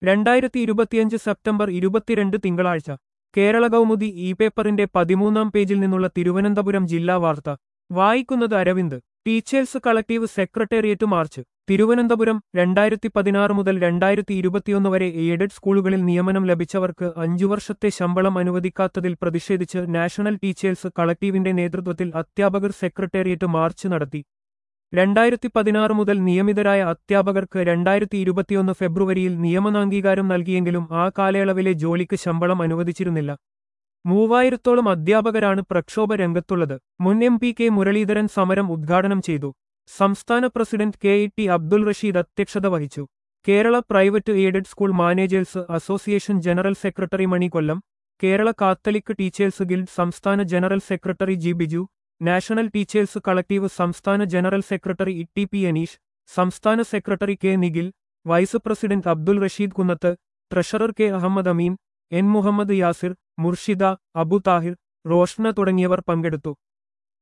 രണ്ടായിരത്തി ഇരുപത്തിയഞ്ച് സെപ്റ്റംബർ ഇരുപത്തിരണ്ട് തിങ്കളാഴ്ച കേരള കൗമുദി ഇ പേപ്പറിന്റെ പതിമൂന്നാം പേജിൽ നിന്നുള്ള തിരുവനന്തപുരം ജില്ലാ വാർത്ത വായിക്കുന്നത് Aravind teachers collective secretariat march Thiruvananthapuram രണ്ടായിരത്തി പതിനാറ് മുതൽ രണ്ടായിരത്തി ഇരുപത്തിയൊന്ന് വരെ എയ്ഡഡ് സ്കൂളുകളിൽ നിയമനം ലഭിച്ചവർക്ക് അഞ്ചു വർഷത്തെ ശമ്പളം അനുവദിക്കാത്തതിൽ പ്രതിഷേധിച്ച് നാഷണൽ ടീച്ചേഴ്സ് കളക്ടീവിന്റെ നേതൃത്വത്തിൽ അധ്യാപകർ സെക്രട്ടേറിയറ്റ് മാർച്ച് നടത്തി രണ്ടായിരത്തി പതിനാറ് മുതൽ നിയമിതരായ അധ്യാപകർക്ക് രണ്ടായിരത്തി ഇരുപത്തിയൊന്ന് ഫെബ്രുവരിയിൽ നിയമനാംഗീകാരം നൽകിയെങ്കിലും ആ കാലയളവിലെ ജോലിക്ക് ശമ്പളം അനുവദിച്ചിരുന്നില്ല മൂവായിരത്തോളം അധ്യാപകരാണ് പ്രക്ഷോഭ രംഗത്തുള്ളത് മുൻ എം പി കെ മുരളീധരൻ സമരം ഉദ്ഘാടനം ചെയ്തു സംസ്ഥാന president K E T Abdul Rasheed അധ്യക്ഷത വഹിച്ചു Kerala private aided school managers association general secretary Mani Kollam Kerala Catholic teachers guild സംസ്ഥാന general secretary G Biju national teachers collective സംസ്ഥാന general secretary E T P Aneesh സംസ്ഥാന secretary K Nikhil vice president Abdul Rasheed Kunnath treasurer K Ahammed Ameen N Muhammed Yasir Murshida Abu Thahir Roshna തുടങ്ങിയവർ പങ്കെടുത്തു